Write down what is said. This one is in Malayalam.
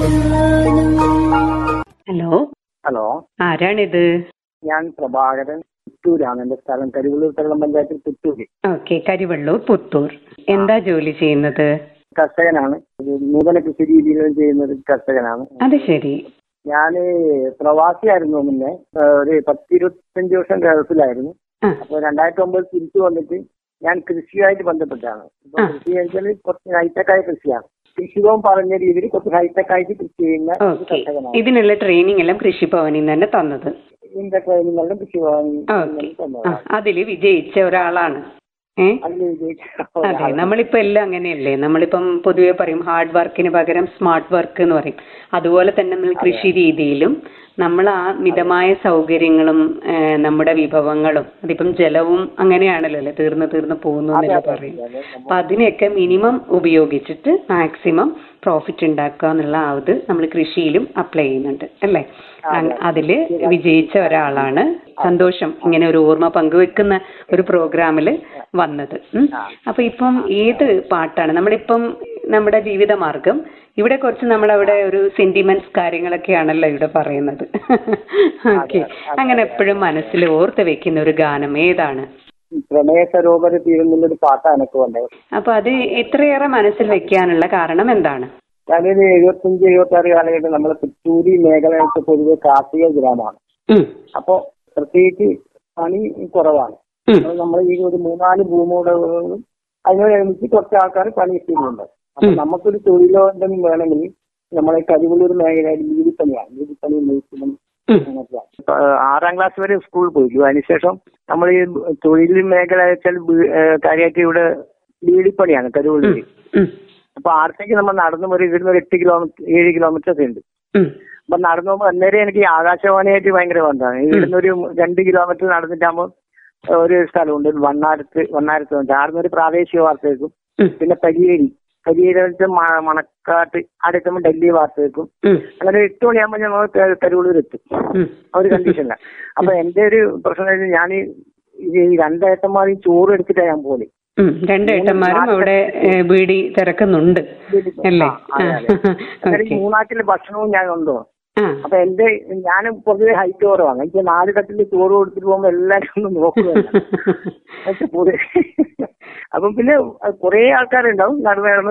ഹലോ ഹലോ ആരാണിത് ഞാൻ പ്രഭാകരൻ പുത്തൂരാണ് എന്റെ സ്ഥലം കരിവള്ളൂർ തകളം പഞ്ചായത്തിൽ പുത്തൂര് ഓക്കെ കരിവള്ളൂർ പുത്തൂർ എന്താ ജോലി ചെയ്യുന്നത് കർഷകനാണ് ഒരു നൂതന കൃഷി രീതികൾ ചെയ്യുന്ന ഒരു കർഷകനാണ് അത് ശരി ഞാൻ പ്രവാസിയായിരുന്നു മുന്നേ ഏഹ് ഒരു പത്തിരുപത്തഞ്ച് വർഷം ഗൾഫിലായിരുന്നു ആ അപ്പൊ രണ്ടായിരത്തി ഒമ്പത് തിരിച്ചു വന്നിട്ട് ഞാൻ കൃഷിയുമായിട്ട് ബന്ധപ്പെട്ടാണ് ഇപ്പൊ ആ. കൃഷി വെച്ചാൽ കുറച്ച് ഹൈടെക്കായ കൃഷിയാണ് കൃഷിഭവൻ പറഞ്ഞ രീതിയിൽ കുറച്ച് ഹൈടെക് ആയിട്ട് കൃഷി ചെയ്യുന്ന ഒരു ഓക്കെ കർഷകനാണ് ഇതിനുള്ള ട്രെയിനിങ് എല്ലാം കൃഷിഭവനിൽ നിന്ന് തന്നെ തന്നത് ഇതിന്റെ ട്രെയിനിങ്ങെല്ലാം കൃഷിഭവൻ ഓക്കെ ആ അതില് വിജയിച്ച ഒരാളാണ് ഏ അതിൽ വിജയിച്ച അതെ ഒരാളാണ്. നമ്മളിപ്പോ എല്ലാം അങ്ങനെയല്ലേ നമ്മളിപ്പം പൊതുവെ പറയും ഹാർഡ് വർക്കിന് പകരം സ്മാർട്ട് വർക്ക് എന്ന് പറയും അതുപോലെ തന്നെ നമ്മൾ കൃഷി രീതിയിലും നമ്മൾ ആ മിതമായ സൗകര്യങ്ങളും ഏഹ്, നമ്മുടെ വിഭവങ്ങളും അതിപ്പം ജലവും അങ്ങനെയാണല്ലോ അല്ലേ തീർന്ന് തീർന്ന് പോകുന്നു അതെ, എന്നല്ലേ അതെ, പറയും അതെ. അപ്പൊ അതിനെയൊക്കെ മിനിമം ഉപയോഗിച്ചിട്ട് മാക്സിമം പ്രോഫിറ്റ് ഉണ്ടാക്കുക എന്നുള്ള ആ ഇത് നമ്മൾ കൃഷിയിലും അപ്ലൈ ചെയ്യുന്നുണ്ട് അല്ലേ അങ് അതില് വിജയിച്ച ഒരാളാണ് സന്തോഷം ഇങ്ങനെ ഒരു ഓർമ്മ പങ്കുവെക്കുന്ന ഒരു പ്രോഗ്രാമില് വന്നത് ഉം. അപ്പൊ ഇപ്പം ഏത് പാട്ടാണ് നമ്മളിപ്പം നമ്മുടെ ജീവിതമാർഗം ഇവിടെ കുറച്ച് നമ്മളവിടെ ഒരു സെന്റിമെന്റ്സ് കാര്യങ്ങളൊക്കെയാണല്ലോ ഇവിടെ പറയുന്നത് ഓക്കെ അങ്ങനെ എപ്പോഴും മനസ്സിൽ ഓർത്ത് വെക്കുന്ന ഒരു ഗാനം ഏതാണ് പ്രണയ സരോവര തീരുന്നുള്ളൊരു പാട്ടാണ് എനിക്ക് വന്നത് അപ്പൊ അത് എത്രയേറെ മനസ്സിൽ വെക്കാനുള്ള കാരണം എന്താണ് ഞാനൊരു എഴുപത്തഞ്ച് എഴുപത്തി ആറ് കാലഘട്ടം നമ്മളെ പുത്തൂരി മേഖലയൊക്കെ പൊതുവെ കാർഷിക ഗ്രാമമാണ് ഉം. അപ്പോ പ്രത്യേകിച്ച് പണി കുറവാണ് ഉം. അപ്പോൾ നമ്മൾ ഈ ഒരു മൂന്നാല് ഭൂമിയുടെ അതിനോടനുബന്ധിച്ച് കുറച്ച് ആൾക്കാർ പണി ചെയ്യുന്നുണ്ട് അപ്പൊ നമുക്കൊരു തൊഴിലോ എന്തെങ്കിലും വേണമെങ്കിൽ നമ്മളെ കരിവള്ളൂർ മേഖലയിൽ വീടിപ്പണിയാണ് വീടിപ്പണി നെയ്ത്തിനും ഉം. അങ്ങനെയൊക്കെയാണ്. ഇപ്പൊ, ആ, ആറാം ക്ലാസ് വരെ സ്കൂളിൽ പോയി അതിനുശേഷം നമ്മൾ ഈ തൊഴിൽ മേഖല വെച്ചാൽ വീ- ഏ, കാര്യമായിട്ട് ഇവിടെ വീടിപ്പണിയാണ് കരുവള്ളൂര് ഉം. അപ്പൊ ആർത്തേക്ക് നമ്മൾ നടന്നു ഒരു ഇവിടുന്ന് ഒരു എട്ട് കിലോമീറ്റർ ഏഴ് കിലോമീറ്റർ ഒക്കെ ഉണ്ട് ഉം. അപ്പൊ നടന്നു പോകുമ്പോൾ അന്നേരം എനിക്ക് ഈ ആകാശവാണിയായിട്ട് ഭയങ്കര ബന്ധമാണ് ഇവിടുന്ന് ഒരു രണ്ട് കിലോമീറ്റർ നടന്നിട്ടാകുമ്പോൾ ഒരു സ്ഥലമുണ്ട് വണ്ണാരത്ത് വണ്ണാരത്ത് ഉണ്ട് ആടുന്ന ഒരു പ്രാദേശിക വാർത്ത കേൾക്കും ഉം. പിന്നെ പരിയേരി പരിയേരി വെച്ച് മ- മണക്കാട്ട് അടുത്തുമ്പോൾ ഡൽഹി വാർത്ത കേൾക്കും ഉം. അങ്ങനെ ഒരു എട്ട് മണിയാകുമ്പോൾ ഞങ്ങൾ കരുവള്ളൂർ എത്തും ഉം. ആ ഒരു കണ്ടീഷനിലാണ് അപ്പൊ എന്റെ ഒരു പ്രശ്നം എന്ന് വെച്ചാൽ ഞാൻ ഈ രണ്ടേട്ടന്മാരും ചോറ് എടുത്തിട്ടാണ് ഞാൻ പോലെ ഉം. രണ്ട് ഏട്ടന്മാരും അവിടെ ഏ, ബീഡി തിരക്കുന്നുണ്ട് അല്ലേ ആ, അതെ, അതെ. അന്നേരം ഈ ഓക്കെ മൂന്നാട്ടിലെ ഭക്ഷണവും ഞാൻ ഉണ്ടോ ആ അപ്പൊ എന്റെ ഞാൻ പൊതുവെ ഹൈറ്റ് കുറവാണ് എനിക്ക് നാല് തട്ടിൽ ചോറ് കൊടുത്തിട്ട് പോകുമ്പോ എല്ലാവരും ഒന്ന് നോക്കുകയാണ് പക്ഷെ പൊതുവെ അപ്പം പിന്നെ കുറെ ആൾക്കാരുണ്ടാവും നടുവേർന്ന്